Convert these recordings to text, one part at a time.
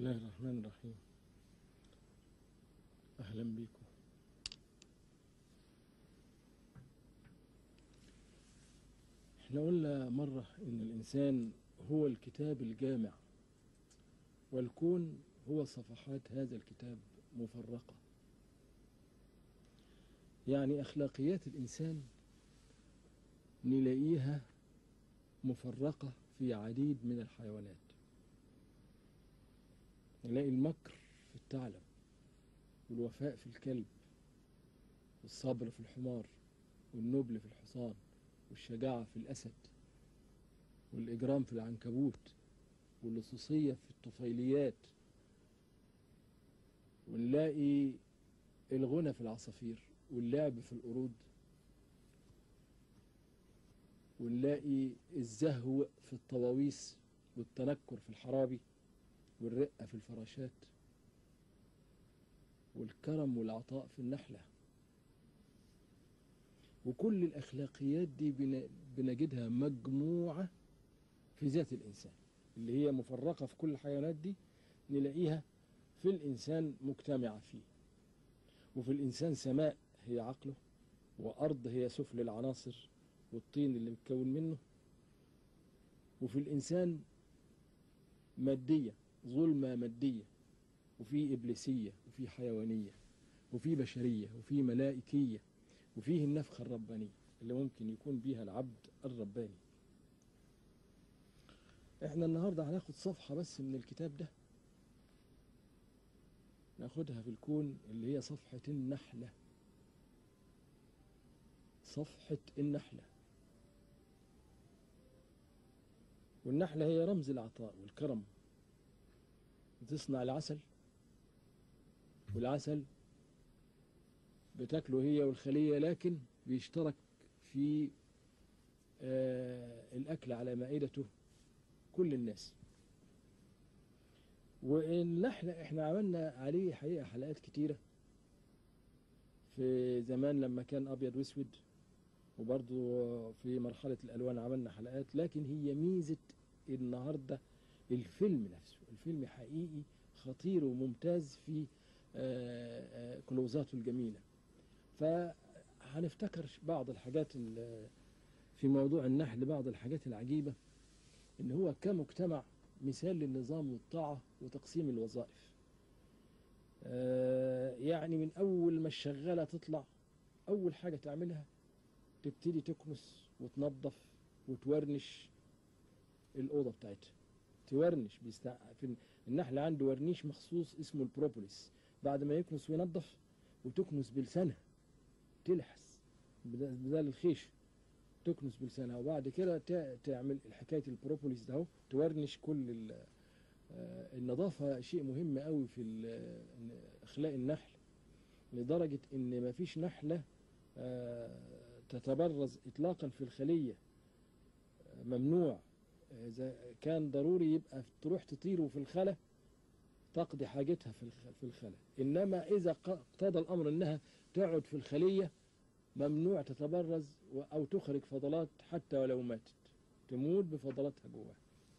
الله الرحمن الرحيم أهلا بكم احنا قلنا مرة إن الإنسان هو الكتاب الجامع والكون هو صفحات هذا الكتاب مفرقة يعني أخلاقيات الإنسان نلاقيها مفرقة في عديد من الحيوانات نلاقي المكر في الثعلب والوفاء في الكلب والصبر في الحمار والنبل في الحصان والشجاعة في الأسد والإجرام في العنكبوت واللصوصية في الطفيليات ونلاقي الغنى في العصافير واللعب في القرود ونلاقي الزهو في الطواويس والتنكر في الحرابي والرقة في الفراشات والكرم والعطاء في النحلة وكل الأخلاقيات دي بن- بنجدها مجموعة في ذات الإنسان اللي هي مفرقة في كل الحيوانات دي نلاقيها في الإنسان مجتمعة فيه وفي الإنسان سماء هي عقله وأرض هي سفل العناصر والطين اللي متكون منه وفي الإنسان مادية ظلمة مادية وفي إبليسية وفي حيوانية وفي بشرية وفي ملائكية وفيه النفخة الربانية اللي ممكن يكون بيها العبد الرباني احنا النهاردة هناخد صفحة بس من الكتاب ده ناخدها في الكون اللي هي صفحة النحلة صفحة النحلة والنحلة هي رمز العطاء والكرم بتصنع العسل والعسل بتاكله هي والخلية لكن بيشترك في آه الأكل على مائدته كل الناس والنحلة احنا عملنا عليه حقيقة حلقات كتيرة في زمان لما كان أبيض وأسود وبرضو في مرحلة الألوان عملنا حلقات لكن هي ميزة النهاردة الفيلم نفسه الفيلم حقيقي خطير وممتاز في آه، آه، كلوزاته الجميلة فهنفتكر بعض الحاجات ال- في موضوع النحل بعض الحاجات العجيبة ان هو كمجتمع مثال للنظام والطاعة وتقسيم الوظائف آه، يعني من أول ما الشغالة تطلع أول حاجة تعملها تبتدي تكنس وتنظف وتورنش الأوضة بتاعتها تورنش بيستع... في النحل عنده ورنيش مخصوص اسمه البروبوليس بعد ما يكنس وينظف وتكنس بلسانها تلحس بدل بدل الخيش تكنس بلسانها وبعد كده ت- تعمل حكايه البروبوليس ده اهو تورنش كل ال- آه، النظافه شيء مهم قوي في ال- اخلاق النحل لدرجه ان ما فيش نحله آه، تتبرز اطلاقا في الخليه آه، ممنوع اذا كان ضروري يبقى تروح تطير في الخلا تقضي حاجتها في الخ- في الخلا انما اذا ق- اقتضى الامر انها تقعد في الخليه ممنوع تتبرز و- او تخرج فضلات حتى ولو ماتت تموت بفضلاتها جواها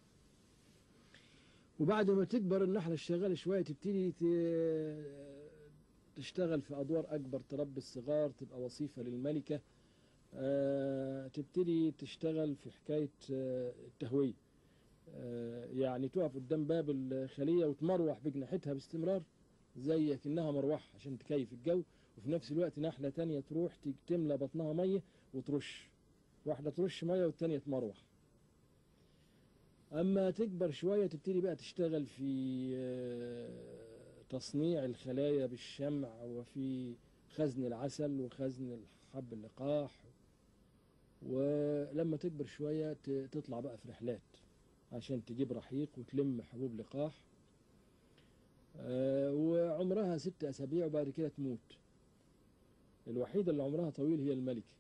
وبعد ما تكبر النحله الشغاله شويه تبتدي ت- تشتغل في ادوار اكبر تربي الصغار تبقى وظيفه للملكه آه، تبتدي تشتغل في حكايه آه، التهويه آه، يعني تقف قدام باب الخليه وتمروح بجناحتها باستمرار زي كأنها مروحه عشان تكيف الجو وفي نفس الوقت نحله تانية تروح ت- تملى بطنها ميه وترش واحده ترش ميه والتانية تمروح اما تكبر شويه تبتدي بقى تشتغل في آه، تصنيع الخلايا بالشمع وفي خزن العسل وخزن حب اللقاح ولما تكبر شويه ت- تطلع بقى في رحلات عشان تجيب رحيق وتلم حبوب لقاح آه، وعمرها ست أسابيع وبعد كده تموت الوحيدة اللي عمرها طويل هي الملكة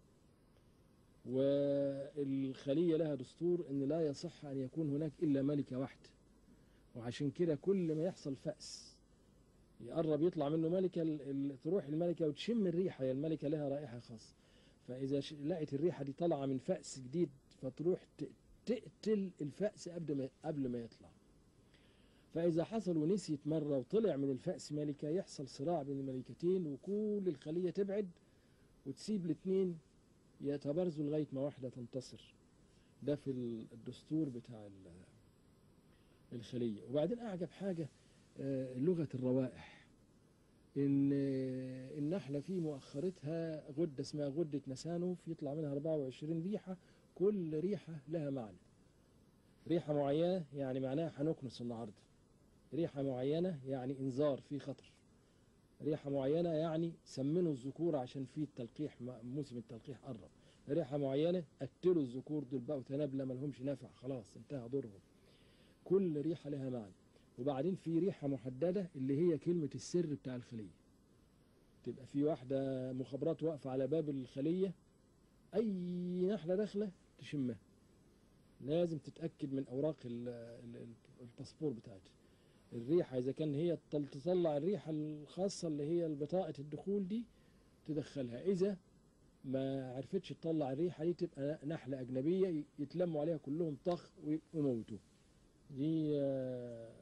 والخلية لها دستور أن لا يصح أن يكون هناك إلا ملكة واحدة وعشان كده كل ما يحصل فأس يقرب يطلع منه ملكة ال- ال- تروح الملكة وتشم الريحة هي الملكة لها رائحة خاصة فإذا ش- لقت الريحة دي طالعة من فأس جديد فتروح ت- تقتل الفأس قبل ما قبل ما يطلع فإذا حصل ونسيت مرة وطلع من الفأس ملكة يحصل صراع بين الملكتين وكل الخلية تبعد وتسيب الاثنين يتبارزوا لغاية ما واحدة تنتصر ده في الدستور بتاع ال- الخلية وبعدين أعجب حاجة آه، لغة الروائح إن آه، النحلة في مؤخرتها غدة اسمها غدة نسانوف يطلع منها 24 ريحة كل ريحة لها معنى ريحة معينة يعني معناها هنكنس النهاردة ريحة معينة يعني إنذار في خطر ريحة معينة يعني سمنوا الذكور عشان في التلقيح م- موسم التلقيح قرب ريحة معينة قتلوا الذكور دول بقوا تنابلة ملهمش نافع خلاص انتهى دورهم كل ريحة لها معنى وبعدين في ريحة محددة اللي هي كلمة السر بتاع الخلية تبقى في واحدة مخابرات واقفة على باب الخلية أي نحلة داخلة تشمها لازم تتأكد من أوراق ال- ال- الباسبور بتاعتها الريحة إذا كان هي تطل- تطلع الريحة الخاصة اللي هي بطاقة الدخول دي تدخلها إذا ما عرفتش تطلع الريحة دي تبقى نحلة أجنبية يتلموا عليها كلهم طخ ويموتوا دي آه،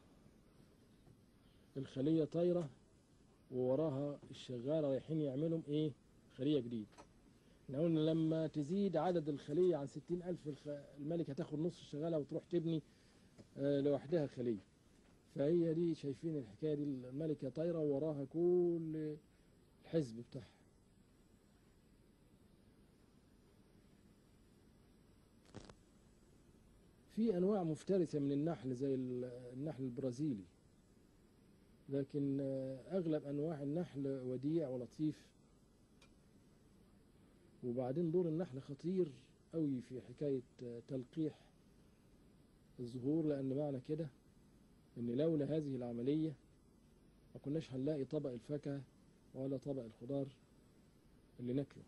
الخلية طايرة ووراها الشغالة رايحين يعملوا إيه خلية جديد احنا قلنا لما تزيد عدد الخلية عن ستين ألف الخ- الملكة تاخد نص الشغالة وتروح تبني آه، لوحدها خلية فهي دي شايفين الحكاية دي الملكة طايرة ووراها كل الحزب بتاعها في أنواع مفترسة من النحل زي ال- النحل البرازيلي لكن آه، أغلب أنواع النحل وديع ولطيف وبعدين دور النحل خطير قوي في حكاية آه، تلقيح الزهور لأن معنى كده إن لولا هذه العملية ما كناش هنلاقي طبق الفاكهة ولا طبق الخضار اللي ناكله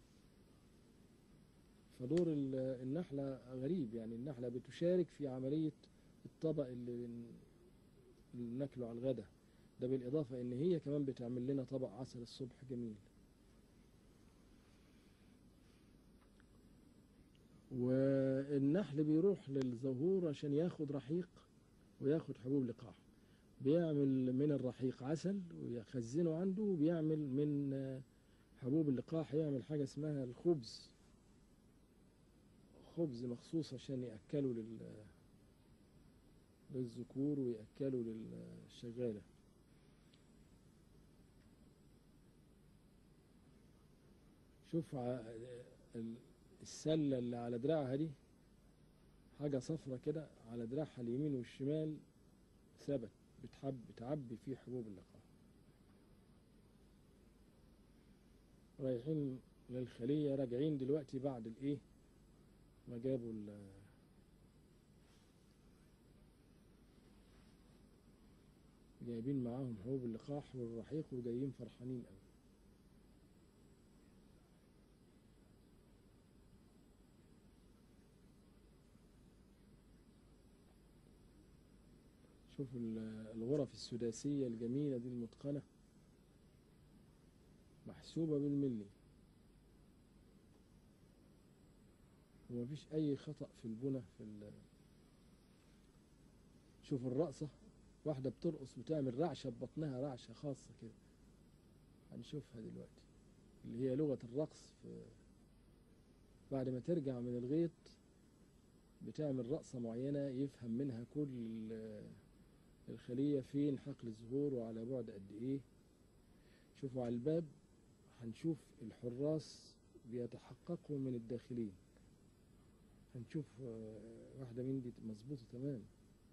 فدور ال- النحلة غريب يعني النحلة بتشارك في عملية الطبق اللي بن- اللي ناكله على الغداء ده بالإضافة إن هي كمان بتعمل لنا طبق عسل الصبح جميل والنحل بيروح للزهور عشان ياخد رحيق وياخد حبوب لقاح بيعمل من الرحيق عسل ويخزنه عنده وبيعمل من آه، حبوب اللقاح يعمل حاجة اسمها الخبز خبز مخصوص عشان يأكلوا لل للذكور ويأكلوا للشغالة شوف ع- ال- السلة اللي على دراعها دي حاجة صفرة كده على دراعها اليمين والشمال ثبت بتحب بتعبي فيه حبوب اللقاح رايحين للخلية راجعين دلوقتي بعد الايه ما جابوا ال جايبين معاهم حبوب اللقاح والرحيق وجايين فرحانين قوي شوف ال- الغرف السداسية الجميلة دي المتقنة محسوبة بالملي ومفيش أي خطأ في البنى في ال... شوف الرقصة واحدة بترقص وتعمل رعشة ببطنها رعشة خاصة كده هنشوفها دلوقتي اللي هي لغة الرقص في بعد ما ترجع من الغيط بتعمل رقصة معينة يفهم منها كل ال- الخلية فين حقل الزهور وعلى بعد قد ايه شوفوا على الباب هنشوف الحراس بيتحققوا من الداخلين هنشوف آه، واحدة من دي مظبوطة تمام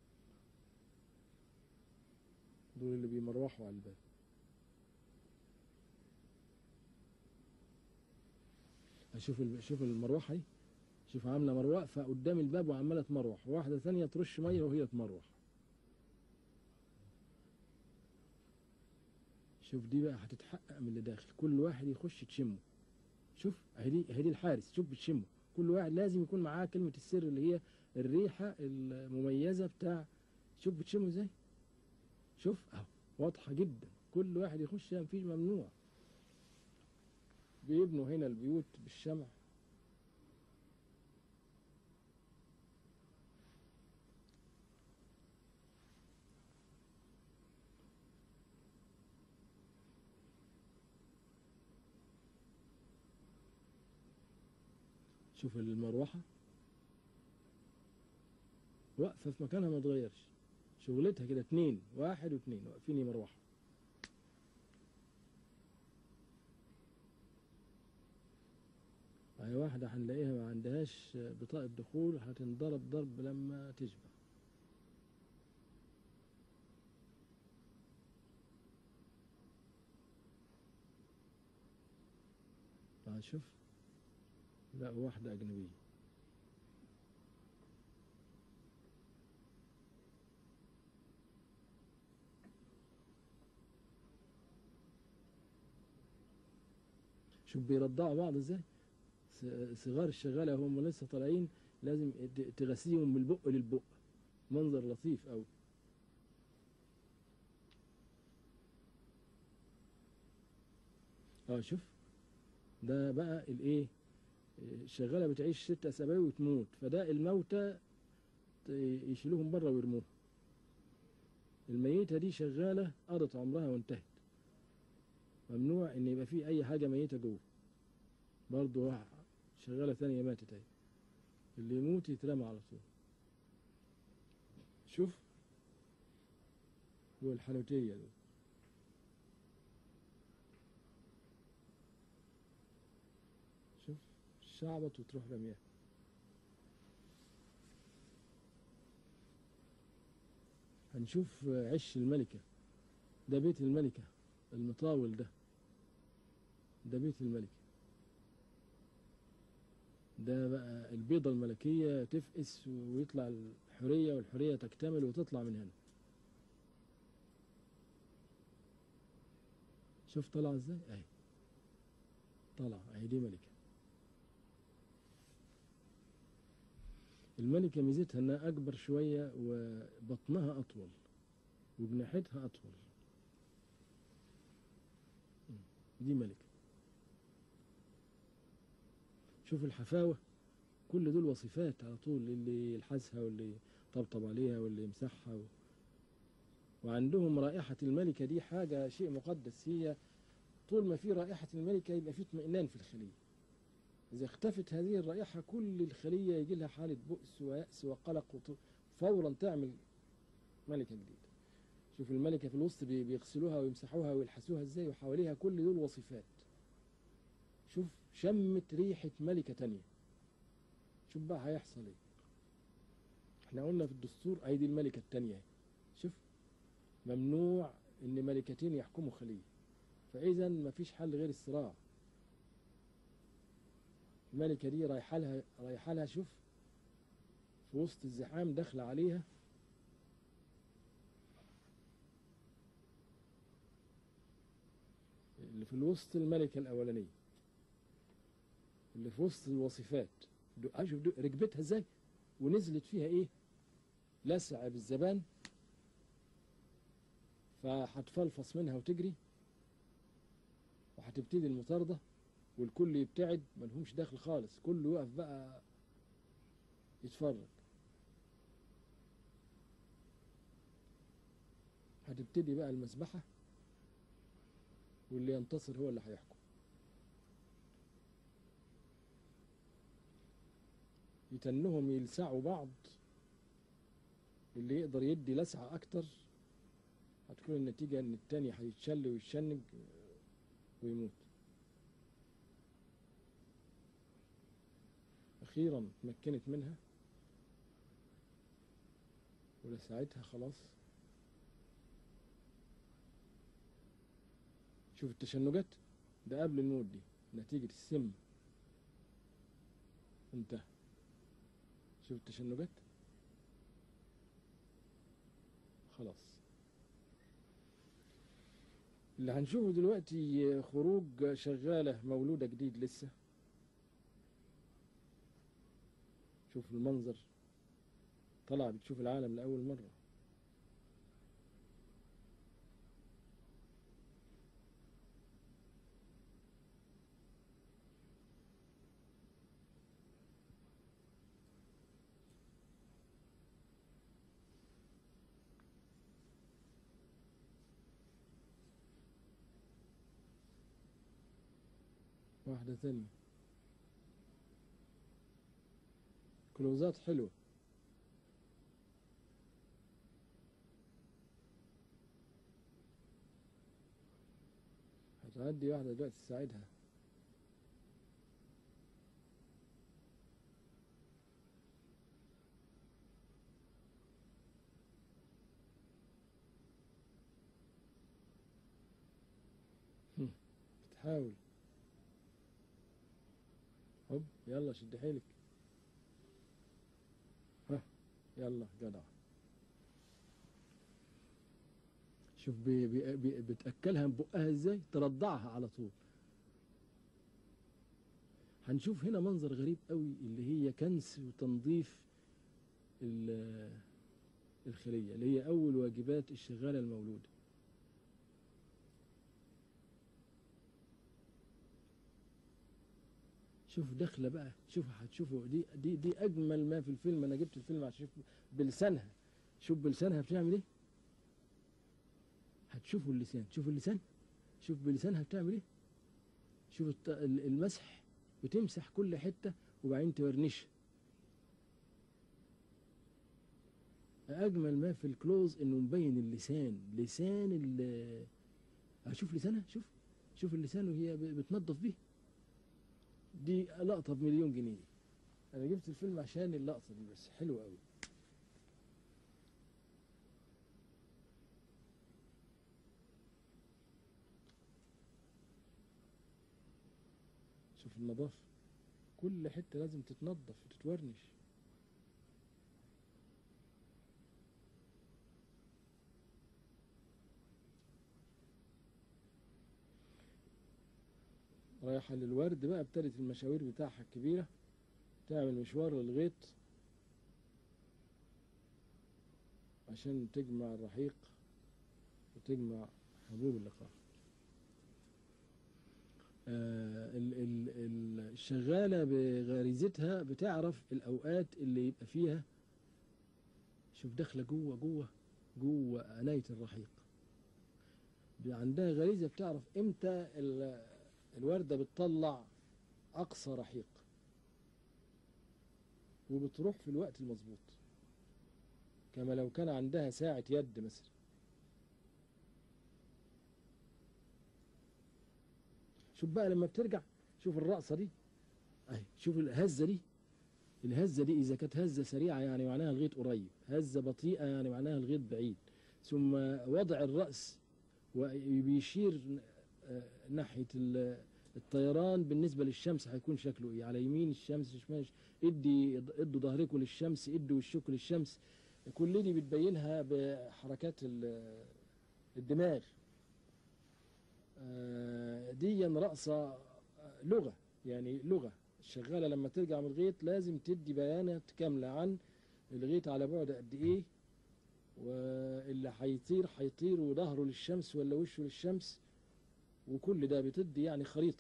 دول اللي بيمروحوا على الباب شوف ال- شوف المروحة دي شوف عاملة مروحة فقدام الباب وعمالة تمروح واحدة ثانية ترش مية وهي تمروح شوف دي بقى هتتحقق من اللي داخل كل واحد يخش تشمه شوف اهي دي اهي دي الحارس شوف بتشمه كل واحد لازم يكون معاه كلمة السر اللي هي الريحة المميزة بتاع شوف بتشمه ازاي شوف اهو واضحة جدا كل واحد يخش مفيش ممنوع بيبنوا هنا البيوت بالشمع شوف المروحة واقفة في مكانها ما تغيرش شغلتها كده اتنين واحد واتنين واقفين مروحة هي واحدة هنلاقيها ما عندهاش بطاقة دخول هتنضرب ضرب لما تشبع آه شوف لا واحدة أجنبية شوف بيرضعوا بعض ازاي س- صغار الشغالة هم لسه طالعين لازم ت- تغسيهم من البق للبق منظر لطيف أوي اه شوف ده بقى الايه الشغالة بتعيش ست أسابيع وتموت فده الموتى ت- يشيلوهم بره ويرموهم الميتة دي شغالة قضت عمرها وانتهت ممنوع ان يبقى فيه اي حاجة ميتة جوه برضه واحد شغالة ثانية ماتت اهي اللي يموت يترمى على طول شوف والحنوتية دول شوف شعبت وتروح رميها هنشوف عش الملكة ده بيت الملكة المطاول ده ده بيت الملكة ده بقى البيضة الملكية تفقس ويطلع الحرية والحرية تكتمل وتطلع من هنا شوف طلع ازاي اهي طلع اهي دي ملكة الملكة ميزتها انها اكبر شوية وبطنها اطول وجناحتها اطول دي ملكة شوف الحفاوة كل دول وصفات على طول اللي يلحسها واللي يطبطب عليها واللي يمسحها و... وعندهم رائحة الملكة دي حاجة شيء مقدس هي طول ما في رائحة الملكة يبقى في اطمئنان في الخلية إذا اختفت هذه الرائحة كل الخلية يجي لها حالة بؤس ويأس وقلق وط... فورا تعمل ملكة جديدة شوف الملكة في الوسط بي- بيغسلوها ويمسحوها ويلحسوها ازاي وحواليها كل دول وصفات شوف شمت ريحة ملكة تانية شوف بقى هيحصل ايه احنا قلنا في الدستور ايدي الملكة التانية اهي. شوف ممنوع ان ملكتين يحكموا خلية فاذا مفيش حل غير الصراع الملكة دي رايحة لها رايحة لها شوف في وسط الزحام داخلة عليها اللي في الوسط الملكة الأولانية اللي في وسط الوصفات دو- أشوف دو- ركبتها ازاي ونزلت فيها ايه لسع بالزبان فهتفلفص منها وتجري وهتبتدي المطاردة والكل يبتعد ملهمش داخل خالص كله يقف بقى يتفرج هتبتدي بقى المسبحة واللي ينتصر هو اللي هيحكم يتنهم يلسعوا بعض اللي يقدر يدي لسعة أكتر هتكون النتيجة إن التاني هيتشل ويتشنج ويموت أخيرا تمكنت منها ولسعتها خلاص شوف التشنجات ده قبل الموت دي نتيجة السم انتهى شوف التشنجات خلاص اللي هنشوفه دلوقتي خروج شغالة مولودة جديد لسه شوف المنظر طلع بتشوف العالم لأول مرة واحدة ثانية كلوزات حلوة هتعدي واحدة دلوقتي تساعدها هم، بتحاول هوب يلا شد حيلك ها يلا جدع شوف بي بي بي بتأكلها من بقها ازاي ترضعها على طول هنشوف هنا منظر غريب قوي اللي هي كنس وتنظيف ال- الخلية اللي هي أول واجبات الشغالة المولودة شوف داخلة بقى شوف هتشوفوا دي دي دي أجمل ما في الفيلم أنا جبت الفيلم عشان أشوف بلسانها شوف بلسانها بتعمل إيه هتشوفوا اللسان شوفوا اللسان شوف بلسانها بتعمل إيه شوف الت- ال- المسح بتمسح كل حتة وبعدين تورنشها أجمل ما في الكلوز إنه مبين اللسان لسان ال أشوف لسانها شوف شوف اللسان وهي ب- بتنظف بيه دي لقطة بمليون جنيه أنا جبت الفيلم عشان اللقطة دي بس حلوة أوي شوف النظافة كل حتة لازم تتنظف وتتورنش رايحة للورد بقى ابتدت المشاوير بتاعها الكبيرة تعمل مشوار للغيط عشان تجمع الرحيق وتجمع حبوب اللقاح آه ال- ال- ال- الشغالة بغريزتها بتعرف الأوقات اللي يبقى فيها شوف داخلة جوه جوه جوه عناية الرحيق عندها غريزة بتعرف امتى ال- الوردة بتطلع أقصى رحيق وبتروح في الوقت المظبوط كما لو كان عندها ساعة يد مثلا شوف بقى لما بترجع شوف الرقصة دي اهي شوف الهزة دي الهزة دي إذا كانت هزة سريعة يعني معناها الغيط قريب هزة بطيئة يعني معناها الغيط بعيد ثم وضع الرأس وبيشير آه، ناحية ال- الطيران بالنسبة للشمس هيكون شكله ايه على يمين الشمس شمال ادي ادوا ظهركم للشمس ادوا وشكم للشمس كل دي بتبينها بحركات ال- الدماغ آه، دي رقصة آه، لغة يعني لغة الشغالة لما ترجع من الغيط لازم تدي بيانات كاملة عن الغيط على بعد قد ايه واللي هيطير هيطير وظهره للشمس ولا وشه للشمس وكل ده بتدي يعني خريطة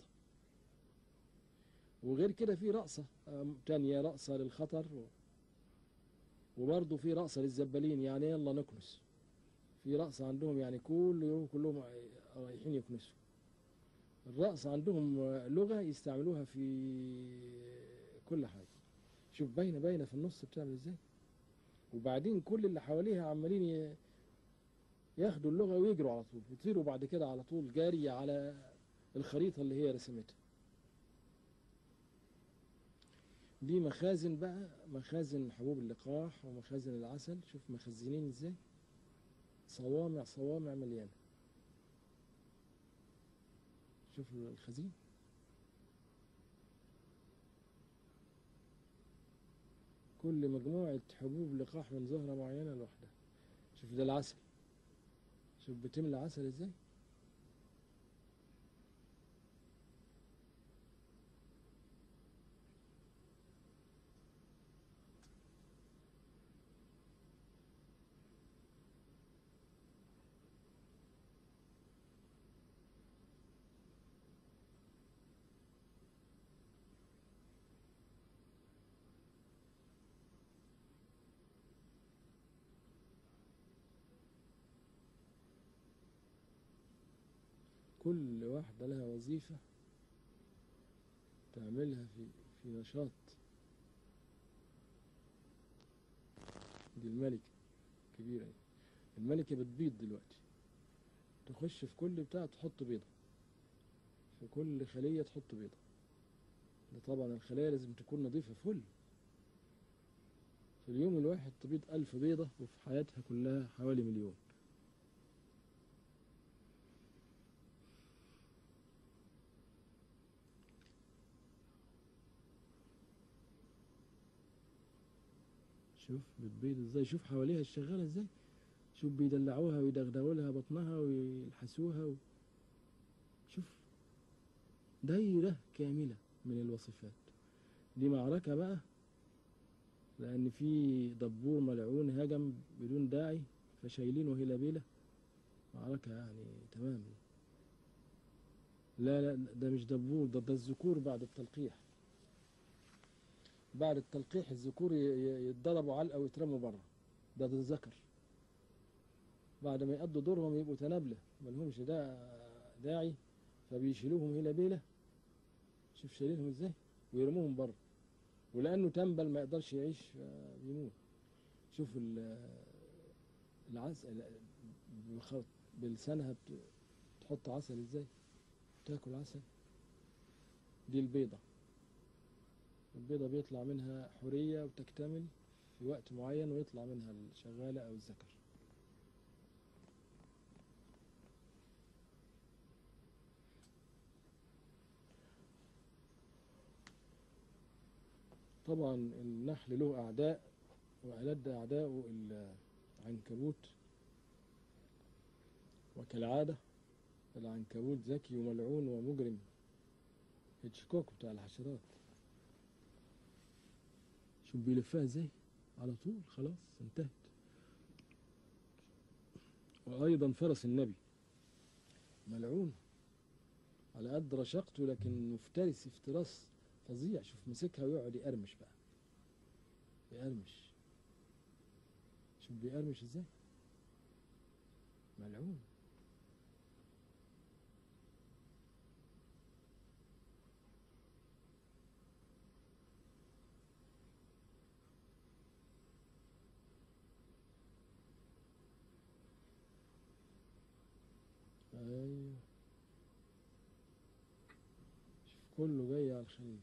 وغير كده في رقصة آم، تانية رقصة للخطر و- وبرضه في رقصة للزبالين يعني يلا نكنس في رقصة عندهم يعني كل يوم كلهم رايحين يكنسوا الرقص عندهم لغة يستعملوها في كل حاجة شوف باينة باينة في النص بتعمل ازاي وبعدين كل اللي حواليها عمالين ي- ياخدوا اللغة ويجروا على طول يطيروا بعد كده على طول جارية على الخريطة اللي هي رسمتها دي مخازن بقى مخازن حبوب اللقاح ومخازن العسل شوف مخزنين ازاي صوامع صوامع مليانة شوف الخزين كل مجموعة حبوب لقاح من زهرة معينة لوحدها شوف ده العسل شوف بتملى عسل ازاي كل واحدة لها وظيفة تعملها في في نشاط دي الملكة كبيرة دي. الملكة بتبيض دلوقتي تخش في كل بتاع تحط بيضة في كل خلية تحط بيضة ده طبعا الخلايا لازم تكون نظيفة فل في اليوم الواحد تبيض ألف بيضة وفي حياتها كلها حوالي مليون شوف بتبيض ازاي شوف حواليها الشغالة ازاي شوف بيدلعوها ويدغدغوا لها بطنها ويلحسوها و... شوف دايرة كاملة من الوصفات دي معركة بقى لأن في دبور ملعون هجم بدون داعي فشايلينه هلابيلة معركة يعني تمام لا لا ده مش دبور ده ده الذكور بعد التلقيح بعد التلقيح الذكور ي- ي- يتضربوا علقة ويترموا بره ده ده الذكر بعد ما يقضوا دورهم يبقوا تنابلة ملهمش دا داعي فبيشيلوهم هلابيلة شوف شايلينهم ازاي ويرموهم بره ولانه تنبل ما يقدرش يعيش بيموت شوف ال- العسل بخ- بلسانها بت- تحط عسل ازاي تاكل عسل دي البيضة البيضة بيطلع منها حورية وتكتمل في وقت معين ويطلع منها الشغالة أو الذكر طبعا النحل له أعداء وألد أعداؤه العنكبوت وكالعادة العنكبوت ذكي وملعون ومجرم هيتشكوك بتاع الحشرات شوف بيلفها ازاي على طول خلاص انتهت وأيضا فرس النبي ملعون على قد رشاقته لكن مفترس افتراس فظيع شوف مسكها ويقعد يقرمش بقى يقرمش شوف بيقرمش ازاي ملعون ايوه شوف كله جاي على الخلية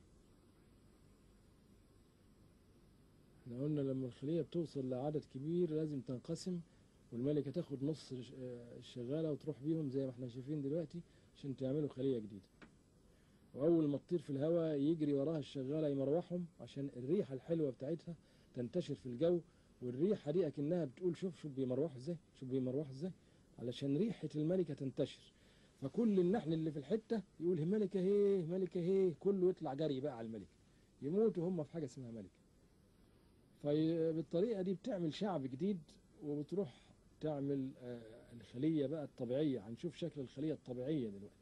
احنا قلنا لما الخلية بتوصل لعدد كبير لازم تنقسم والملكة تاخد نص الش- آه، الشغالة وتروح بيهم زي ما احنا شايفين دلوقتي عشان تعملوا خلية جديدة وأول ما تطير في الهواء يجري وراها الشغالة يمروحهم عشان الريحة الحلوة بتاعتها تنتشر في الجو والريحة دي أكنها بتقول شوف شوف بيمروحوا ازاي شوف بيمروحوا ازاي علشان ريحة الملكة تنتشر فكل النحل اللي في الحتة يقول ملكة هي ملكة هي كله يطلع جري بقى على الملكة يموتوا هم في حاجة اسمها ملكة فبالطريقة دي بتعمل شعب جديد وبتروح تعمل آه، الخلية بقى الطبيعية هنشوف شكل الخلية الطبيعية دلوقتي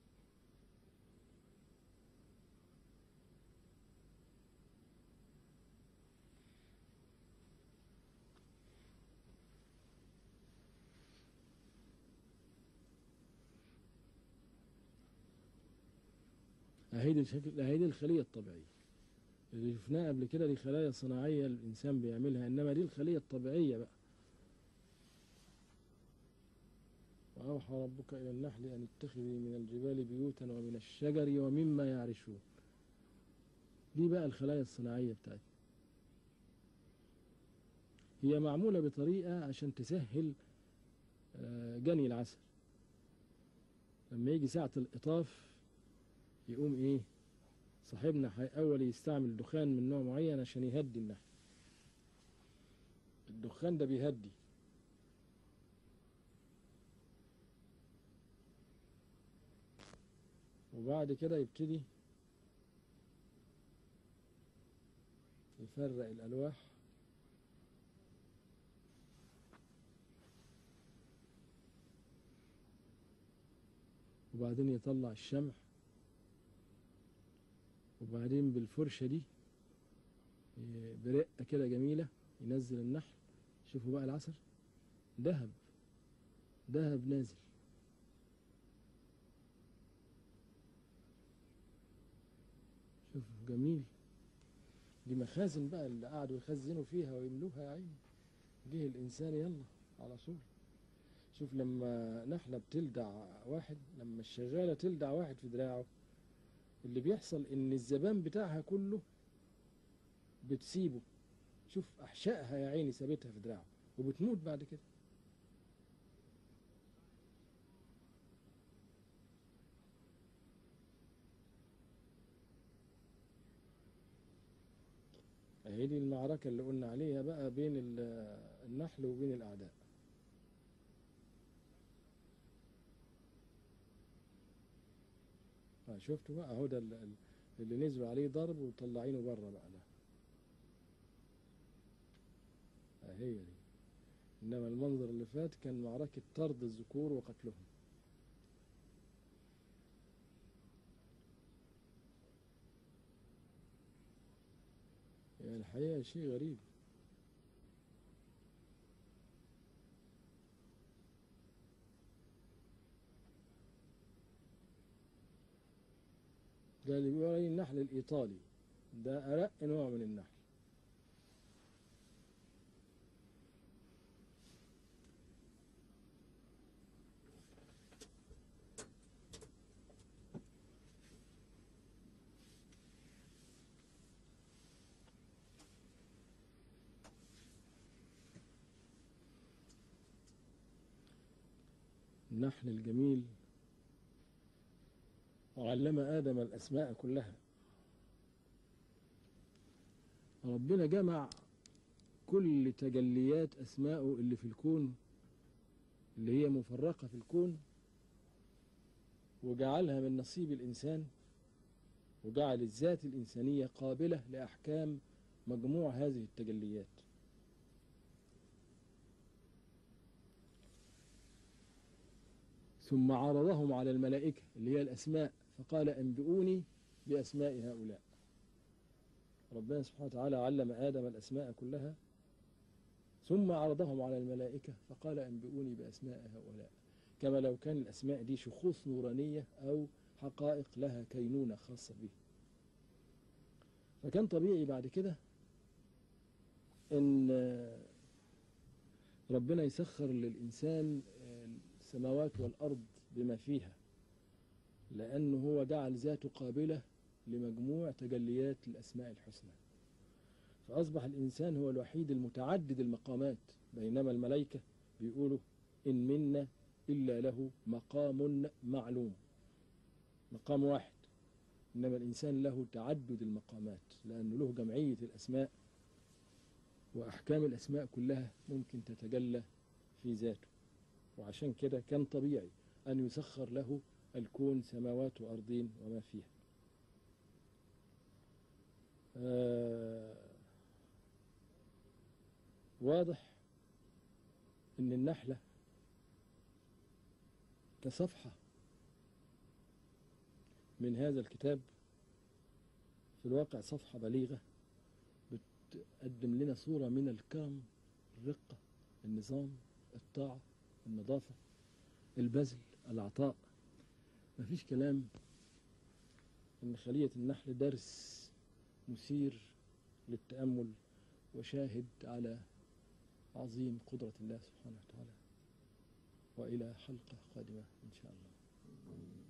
اهي دي الشكل اهي دي الخلية الطبيعية اللي شفناها قبل كده دي خلايا صناعية الإنسان بيعملها إنما دي الخلية الطبيعية بقى وأوحى ربك إلى النحل أن اتخذي من الجبال بيوتا ومن الشجر ومما يعرشون دي بقى الخلايا الصناعية بتاعتنا هي معمولة بطريقة عشان تسهل آه، جني العسل لما يجي ساعة الإطاف يقوم إيه صاحبنا هيأول يستعمل دخان من نوع معين عشان يهدي النحل الدخان ده بيهدي وبعد كده يبتدي يفرق الألواح وبعدين يطلع الشمع وبعدين بالفرشة دي ي- برقة كده جميلة ينزل النحل شوفوا بقى العسل دهب دهب نازل شوفوا جميل دي مخازن بقى اللي قعدوا يخزنوا فيها ويملوها يا عيني جه الإنسان يلا على طول شوف لما نحلة بتلدع واحد لما الشغالة تلدع واحد في دراعه اللي بيحصل إن الزبان بتاعها كله بتسيبه شوف أحشائها يا عيني سابتها في دراعه وبتموت بعد كده هي دي المعركة اللي قلنا عليها بقى بين ال- النحل وبين الأعداء آه، شفتوا بقى اهو ده ال- ال- اللي نزلوا عليه ضرب وطلعينه بره بقى ده آه، هي دي انما المنظر اللي فات كان معركة طرد الذكور وقتلهم يعني الحقيقة شيء غريب ده اللي بيقول عليه النحل الإيطالي ده أرق نوع من النحل النحل الجميل وعلم آدم الأسماء كلها ربنا جمع كل تجليات أسمائه اللي في الكون اللي هي مفرقة في الكون وجعلها من نصيب الإنسان وجعل الذات الإنسانية قابلة لأحكام مجموع هذه التجليات ثم عرضهم على الملائكة اللي هي الأسماء فقال أنبئوني بأسماء هؤلاء ربنا سبحانه وتعالى علم آدم الأسماء كلها ثم عرضهم على الملائكة فقال أنبئوني بأسماء هؤلاء كما لو كان الأسماء دي شخوص نورانية أو حقائق لها كينونة خاصة به فكان طبيعي بعد كده ان ربنا يسخر للإنسان السماوات والأرض بما فيها لأنه هو جعل ذاته قابلة لمجموع تجليات الأسماء الحسنى فأصبح الإنسان هو الوحيد المتعدد المقامات بينما الملائكة بيقولوا إن منا إلا له مقام معلوم مقام واحد إنما الإنسان له تعدد المقامات لأنه له جمعية الأسماء وأحكام الأسماء كلها ممكن تتجلى في ذاته وعشان كده كان طبيعي أن يسخر له الكون سماوات وأرضين وما فيها آه واضح أن النحلة كصفحة من هذا الكتاب في الواقع صفحة بليغة بتقدم لنا صورة من الكرم الرقة النظام الطاعة النظافة البذل العطاء مفيش كلام ان خلية النحل درس مثير للتأمل وشاهد على عظيم قدرة الله سبحانه وتعالى وإلى حلقة قادمة إن شاء الله